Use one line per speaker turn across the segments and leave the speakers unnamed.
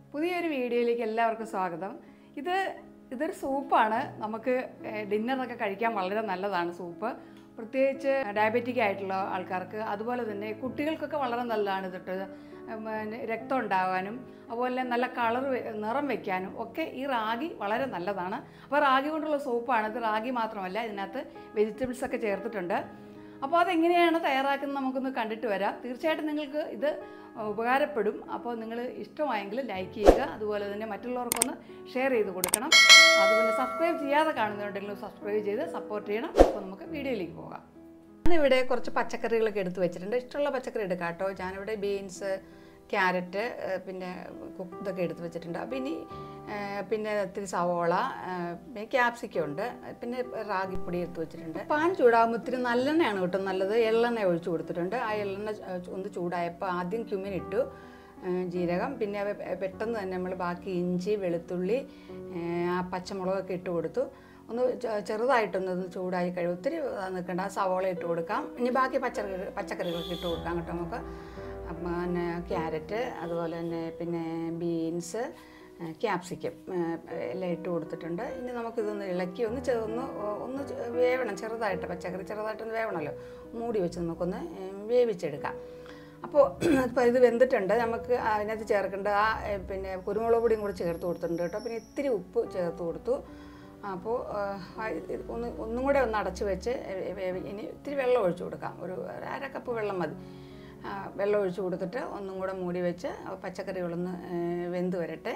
പുതിയൊരു വീഡിയോയിലേക്ക് എല്ലാവർക്കും സ്വാഗതം ഇത് ഇതൊരു സൂപ്പാണ് നമുക്ക് ഏഹ്, ഡിന്നറിനൊക്കെ കഴിക്കാൻ വളരെ നല്ലതാണ് സൂപ്പ് പ്രത്യേകിച്ച് ഡയബറ്റിക് ആയിട്ടുള്ള ആൾക്കാർക്ക് അതുപോലെ തന്നെ കുട്ടികൾക്കൊക്കെ വളരെ നല്ലതാണ് ഇതിട്ട് ഉം, പിന്നെ രക്തം ഉണ്ടാകാനും അതുപോലെ നല്ല കളർ നിറം വെക്കാനും ഒക്കെ ഈ റാഗി വളരെ നല്ലതാണ് അപ്പോൾ റാഗി കൊണ്ടുള്ള സൂപ്പാണ് ഇത് റാഗി മാത്രമല്ല ഇതിനകത്ത് വെജിറ്റബിൾസ് ഒക്കെ ചേർത്തിട്ടുണ്ട് അപ്പോൾ അതെങ്ങനെയാണ് തയ്യാറാക്കുന്നത് നമുക്കൊന്ന് കണ്ടിട്ട് വരാം തീർച്ചയായിട്ടും നിങ്ങൾക്ക് ഇത് ഉപകാരപ്പെടും അപ്പോൾ നിങ്ങൾ ഇഷ്ടമായെങ്കിൽ ലൈക്ക് ചെയ്യുക അതുപോലെ തന്നെ മറ്റുള്ളവർക്കൊന്ന് ഷെയർ ചെയ്ത് കൊടുക്കണം അതുപോലെ സബ്സ്ക്രൈബ് ചെയ്യാതെ കാണുന്നുണ്ടെങ്കിലും സബ്സ്ക്രൈബ് ചെയ്ത് സപ്പോർട്ട് ചെയ്യണം അപ്പോൾ നമുക്ക് വീഡിയോയിലേക്ക് പോകാം ഞാനിവിടെ കുറച്ച് പച്ചക്കറികളൊക്കെ എടുത്ത് വെച്ചിട്ടുണ്ട് ഇഷ്ടമുള്ള പച്ചക്കറി എടുക്കാം കേട്ടോ ഞാനിവിടെ ബീൻസ് ക്യാരറ്റ് ഏഹ് പിന്നെ കുക്ക് ഇതൊക്കെ എടുത്ത് വെച്ചിട്ടുണ്ട് അപ്പോൾ ഇനി ഏഹ് പിന്നെ ഇത്തിരി സവോള ഏഹ് പിന്നെ ക്യാപ്സിക്കം ഉണ്ട് പിന്നെ റാഗിപ്പൊടി എടുത്ത് വെച്ചിട്ടുണ്ട് പാൻ ചൂടാകുമ്പോൾ ഇത്തിരി നല്ലെണ്ണയാണ് കേട്ടോ നല്ലത് എള്ളെണ്ണ ഒഴിച്ചു കൊടുത്തിട്ടുണ്ട് ആ എള്ളെണ്ണ ച- ഒന്ന് ചൂടായപ്പോൾ ആദ്യം ക്യുമിൻ ഇട്ടു ഏഹ് ജീരകം പിന്നെ അവ പെട്ടെന്ന് തന്നെ നമ്മൾ ബാക്കി ഇഞ്ചി വെളുത്തുള്ളി ഏഹ് ആ പച്ചമുളകൊക്കെ ഇട്ട് കൊടുത്തു ഒന്ന് ചെ- ചെറുതായിട്ടൊന്ന് ഒന്ന് ചൂടായി കഴിയും ഒത്തിരി നിൽക്കേണ്ട ആ സവോള ഇട്ട് കൊടുക്കാം ഇനി ബാക്കി പച്ചക്കറി പച്ചക്കറികളൊക്കെ ഇട്ട് കൊടുക്കാം കേട്ടോ നമുക്ക് അപ്പം പിന്നെ ക്യാരറ്റ് അതുപോലെ തന്നെ പിന്നെ ബീൻസ് ക്യാപ്സിക്കം എല്ലാം ഇട്ട് കൊടുത്തിട്ടുണ്ട് ഇനി നമുക്കിതൊന്ന് ഇളക്കി ഒന്ന് ചെ- ഒന്ന് ഒന്ന് ചെ- വേവണം ചെറുതായിട്ട് പച്ചക്കറി ചെറുതായിട്ടൊന്ന് വേവണമല്ലോ മൂടി വെച്ച് നമുക്കൊന്ന് ഏഹ്, വേവിച്ചെടുക്കാം അപ്പോൾ ഇപ്പോൾ ഇത് വെന്തിട്ടുണ്ട് നമുക്ക് അതിനകത്ത് ചേർക്കേണ്ട ആ ഏ, പിന്നെ കുരുമുളക് പൊടിയും കൂടി ചേർത്ത് കൊടുത്തിട്ടുണ്ട് കേട്ടോ പിന്നെ ഇത്തിരി ഉപ്പ് ചേർത്ത് കൊടുത്തു അപ്പോൾ ആ, ഇത് ഒന്ന് ഒന്നും കൂടെ ഒന്ന് അടച്ച് വെച്ച് ഏ, വേവി- ഇനി ഇത്തിരി വെള്ളം ഒഴിച്ചു കൊടുക്കാം ഒരു അര കപ്പ് വെള്ളം മതി ആ, വെള്ളം ഒഴിച്ച് കൊടുത്തിട്ട് ഒന്നും കൂടെ മൂടി വെച്ച് പച്ചക്കറികളൊന്ന് ഏ, വെന്ത് വരട്ടെ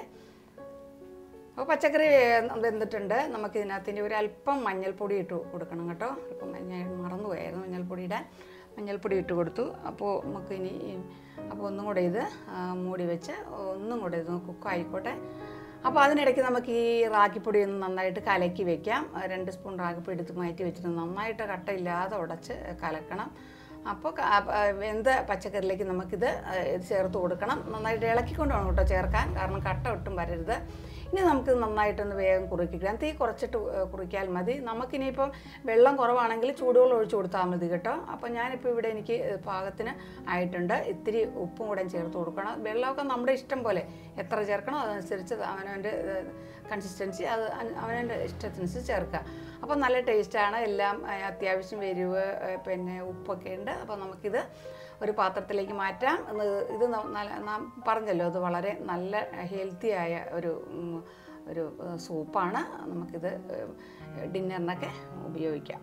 അപ്പോൾ പച്ചക്കറി വേ- വെന്തിട്ടുണ്ട് നമുക്ക് ഇതിനകത്ത് ഇനി ഒരു അല്പം മഞ്ഞൾപ്പൊടി ഇട്ട് കൊടുക്കണം കേട്ടോ ഇപ്പം ഞാൻ മറന്നുപോയായിരുന്നു മഞ്ഞൾപ്പൊടി ഇടാൻ മഞ്ഞൾപ്പൊടി ഇട്ട് കൊടുത്തു അപ്പോൾ നമുക്ക് ഇനി അപ്പോൾ ഒന്നും കൂടെ ഇത് ആ, മൂടി വെച്ച് ഒന്നും കൂടെ ഇത് കുക്ക് ആയിക്കോട്ടെ അപ്പോൾ അതിനിടയ്ക്ക് നമുക്ക് ഈ റാഗിപ്പൊടി ഒന്ന് നന്നായിട്ട് കലക്കി വെക്കാം രണ്ട് സ്പൂൺ റാഗിപ്പൊടി എടുത്ത് മാറ്റി വെച്ചിട്ട് നന്നായിട്ട് കട്ടയില്ലാതെ ഉടച്ച് കലക്കണം അപ്പോൾ ക- ആ, വെന്ത പച്ചക്കറിയിലേക്ക് നമുക്കിത് ആ, ഇത് ചേർത്ത് കൊടുക്കണം നന്നായിട്ട് ഇളക്കിക്കൊണ്ട് വേണം കേട്ടോ ചേർക്കാൻ കാരണം കട്ട ഒട്ടും വരരുത് ഇനി നമുക്ക് നന്നായിട്ടൊന്ന് വേഗം കുറുക്കിക്കാം തീ കുറച്ചിട്ട് ഏ, കുറിക്കാൽ മതി നമുക്കിനിയിപ്പം വെള്ളം കുറവാണെങ്കിൽ ചൂടുവെള്ളം ഒഴിച്ച് കൊടുത്താൽ മതി കേട്ടോ അപ്പോൾ ഞാനിപ്പോൾ ഇവിടെ എനിക്ക് പാകത്തിന് ആയിട്ടുണ്ട് ഇത്തിരി ഉപ്പും കൂടെ ചേർത്ത് കൊടുക്കണം വെള്ളമൊക്കെ നമ്മുടെ ഇഷ്ടം പോലെ എത്ര ചേർക്കണോ അതനുസരിച്ച് അവനവൻ്റെ കൺസിസ്റ്റൻസി അത് അൻ- അവനവൻ്റെ ഇഷ്ടത്തിനനുസരിച്ച് ചേർക്കുക അപ്പോൾ നല്ല ടേസ്റ്റാണ് എല്ലാം ഏ, അത്യാവശ്യം എരിവ് ഏ, പിന്നെ ഉപ്പൊക്കെ ഉണ്ട് അപ്പോൾ നമുക്കിത് ഒരു പാത്രത്തിലേക്ക് മാറ്റാം ഇത് ഇത് ന- നല്ല- നാം പറഞ്ഞല്ലോ ഇത് വളരെ നല്ല ഹെൽത്തി ആയ ഒരു ഉം, ഒരു ഏ, സൂപ്പാണ് നമുക്കിത് ഏ, ഡിന്നറിനൊക്കെ ഉപയോഗിക്കാം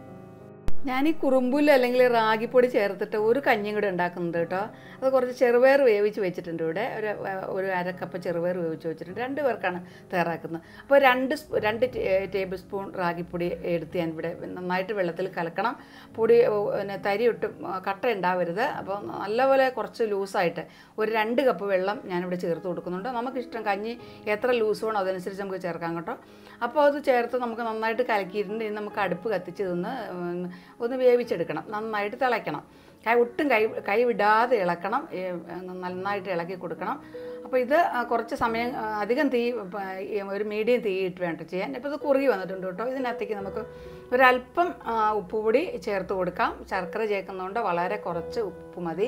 ഞാൻ ഈ കുറുമ്പുല്ല് അല്ലെങ്കിൽ റാഗിപ്പൊടി ചേർത്തിട്ട് ഒരു കഞ്ഞിയും കൂടെ ഉണ്ടാക്കുന്നുണ്ട് കേട്ടോ അത് കുറച്ച് ചെറുപയർ വേവിച്ച് വെച്ചിട്ടുണ്ട് ഇവിടെ ഒരു ഏഹ്, ഒരു അരക്കപ്പ് ചെറുപയർ വേവിച്ച് വെച്ചിട്ടുണ്ട് രണ്ട് പേർക്കാണ് തയ്യാറാക്കുന്നത് അപ്പോൾ രണ്ട് സ്പൂ- രണ്ട് ടേ- ടേബിൾ സ്പൂൺ റാഗിപ്പൊടി എടുത്ത് ഞാൻ ഇവിടെ നന്നായിട്ട് വെള്ളത്തിൽ കലക്കണം പൊടി ഏഹ്, പിന്നെ തരി ഒട്ടും ആ, കട്ട ഉണ്ടാവരുത് അപ്പോൾ നല്ലപോലെ കുറച്ച് ലൂസായിട്ട് ഒരു രണ്ട് കപ്പ് വെള്ളം ഞാനിവിടെ ചേർത്ത് കൊടുക്കുന്നുണ്ട് നമുക്കിഷ്ടം കഞ്ഞി എത്ര ലൂസ് വേണോ അതനുസരിച്ച് നമുക്ക് ചേർക്കാം കേട്ടോ അപ്പോൾ അത് ചേർത്ത് നമുക്ക് നന്നായിട്ട് കലക്കിയിട്ടുണ്ട് ഇനി നമുക്ക് അടുപ്പ് കത്തിച്ച് നിന്ന് ഉം, ഒന്ന് വേവിച്ചെടുക്കണം നന്നായിട്ട് തിളയ്ക്കണം കൈ ഒട്ടും കൈ കൈ വിടാതെ ഇളക്കണം ഏ, നന്നായിട്ട് ഇളക്കി കൊടുക്കണം അപ്പോൾ ഇത് ആ, കുറച്ച് സമയം ആ, അധികം തീ പ, ഈ ഒരു മീഡിയം തീ ഇട്ട് വേണ്ട ചെയ്യാൻ ഇപ്പോൾ ഇത് കുറുകി വന്നിട്ടുണ്ട് കേട്ടോ ഇതിനകത്തേക്ക് നമുക്ക് ഒരല്പം ആ, ഉപ്പുപൊടി ചേർത്ത് കൊടുക്കാം ശർക്കര ചേർക്കുന്നതുകൊണ്ട് വളരെ കുറച്ച് ഉപ്പ് മതി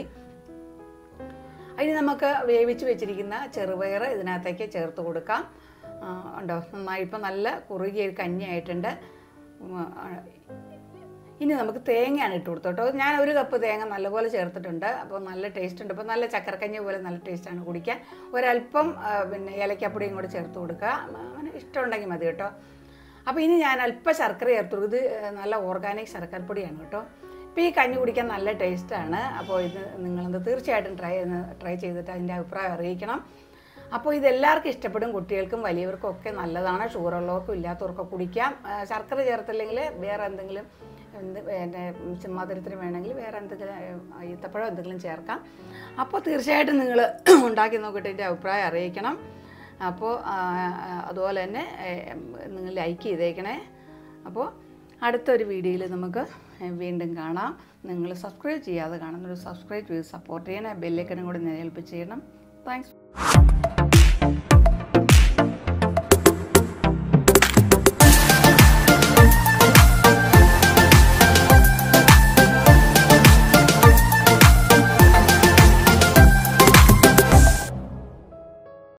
അതിന് നമുക്ക് വേവിച്ച് വെച്ചിരിക്കുന്ന ചെറുപയർ ഇതിനകത്തേക്ക് ചേർത്ത് കൊടുക്കാം ആ, ഉണ്ടോ നന്നായി ഇപ്പം നല്ല കുറുകിയ ഒരു കഞ്ഞിയായിട്ടുണ്ട് ഉം, ആ, ഇനി നമുക്ക് തേങ്ങയാണ് ഇട്ട് കൊടുത്തു കേട്ടോ ഞാൻ ഒരു കപ്പ് തേങ്ങ നല്ലപോലെ ചേർത്തിട്ടുണ്ട് അപ്പോൾ നല്ല ടേസ്റ്റ് ഉണ്ട് അപ്പോൾ നല്ല ചക്കരക്കഞ്ഞി പോലെ നല്ല ടേസ്റ്റാണ് കുടിക്കാൻ ഒരല്പം ആ, പിന്നെ ഏലക്കാപ്പൊടിയും കൂടെ ചേർത്ത് കൊടുക്കുക അങ്ങനെ ഇഷ്ടമുണ്ടെങ്കിൽ മതി കേട്ടോ അപ്പോൾ ഇനി ഞാൻ അല്പം ശർക്കര ചേർത്ത് കൊടുക്കും. ഇത് ഏ, നല്ല ഓർഗാനിക് ശർക്കരപ്പൊടിയാണ് കേട്ടോ ഇപ്പോൾ ഈ കഞ്ഞി കുടിക്കാൻ നല്ല ടേസ്റ്റാണ് അപ്പോൾ ഇത് നിങ്ങളത് തീർച്ചയായിട്ടും ട്രൈ ട്രൈ ചെയ്തിട്ട് അതിൻ്റെ അഭിപ്രായം അറിയിക്കണം അപ്പോൾ ഇത് എല്ലാവർക്കും ഇഷ്ടപ്പെടും കുട്ടികൾക്കും വലിയവർക്കും ഒക്കെ നല്ലതാണ് ഷുഗർ ഉള്ളവർക്കും ഇല്ലാത്തവർക്കും കുടിക്കാം ആ, ശർക്കര ചേർത്തില്ലെങ്കിൽ വേറെ എന്തെങ്കിലും എന്ത് പിന്നെ മധുരത്തിന് വേണമെങ്കിൽ വേറെ എന്തെങ്കിലും ആ, ഈത്തപ്പഴം എന്തെങ്കിലും ചേർക്കാം അപ്പോൾ തീർച്ചയായിട്ടും നിങ്ങൾ ഉണ്ടാക്കി നോക്കിയിട്ട് ഇതിൻ്റെ അഭിപ്രായം അറിയിക്കണം അപ്പോൾ ആ, ആ, അതുപോലെ തന്നെ ഏ, നിങ്ങൾ ലൈക്ക് ചെയ്തേക്കണേ അപ്പോൾ അടുത്തൊരു വീഡിയോയിൽ നമുക്ക് വീണ്ടും കാണാം നിങ്ങൾ സബ്സ്ക്രൈബ് ചെയ്യാതെ കാണുന്നൊരു സബ്സ്ക്രൈബ് ചെയ്ത് സപ്പോർട്ട് ചെയ്യണേ ബെല്ലൈക്കനും കൂടി നിലനിൽപ്പിച്ച് ചെയ്യണം താങ്ക്സ്